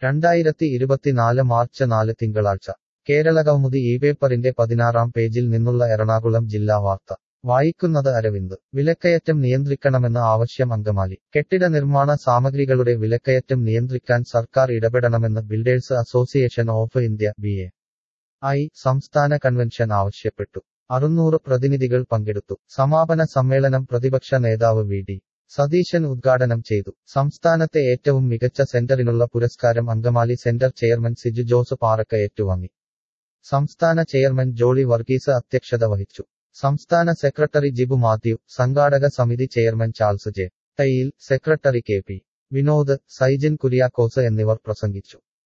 രണ്ടായിരത്തി ഇരുപത്തിനാല് മാർച്ച് നാല് തിങ്കളാഴ്ച കേരളകൗമുദി ഈ പേപ്പറിന്റെ പതിനാറാം പേജിൽ നിന്നുള്ള എറണാകുളം ജില്ലാ വാർത്ത വായിക്കുന്നത് അരവിന്ദ് വിലക്കയറ്റം നിയന്ത്രിക്കണമെന്ന ആവശ്യം അങ്കമാലി കെട്ടിട നിർമ്മാണ സാമഗ്രികളുടെ വിലക്കയറ്റം നിയന്ത്രിക്കാൻ സർക്കാർ ഇടപെടണമെന്ന് builders association of India B A I സംസ്ഥാന കൺവെൻഷൻ ആവശ്യപ്പെട്ടു അറുന്നൂറ് പ്രതിനിധികൾ പങ്കെടുത്തു സമാപന സമ്മേളനം പ്രതിപക്ഷ നേതാവ് വി ഡി സതീശൻ ഉദ്ഘാടനം ചെയ്തു സംസ്ഥാനത്തെ ഏറ്റവും മികച്ച സെന്ററിനുള്ള പുരസ്കാരം അങ്കമാലി സെന്റർ ചെയർമാൻ സിജു ജോസ് പാറക്ക ഏറ്റുവാങ്ങി സംസ്ഥാന ചെയർമാൻ ജോളി വർഗീസ് അധ്യക്ഷത വഹിച്ചു സംസ്ഥാന സെക്രട്ടറി ജിബു മാത്യു സംഘാടക സമിതി chairman Charles J Thayyil secretary K P Vinod Saijin Kuriakose എന്നിവർ പ്രസംഗിച്ചു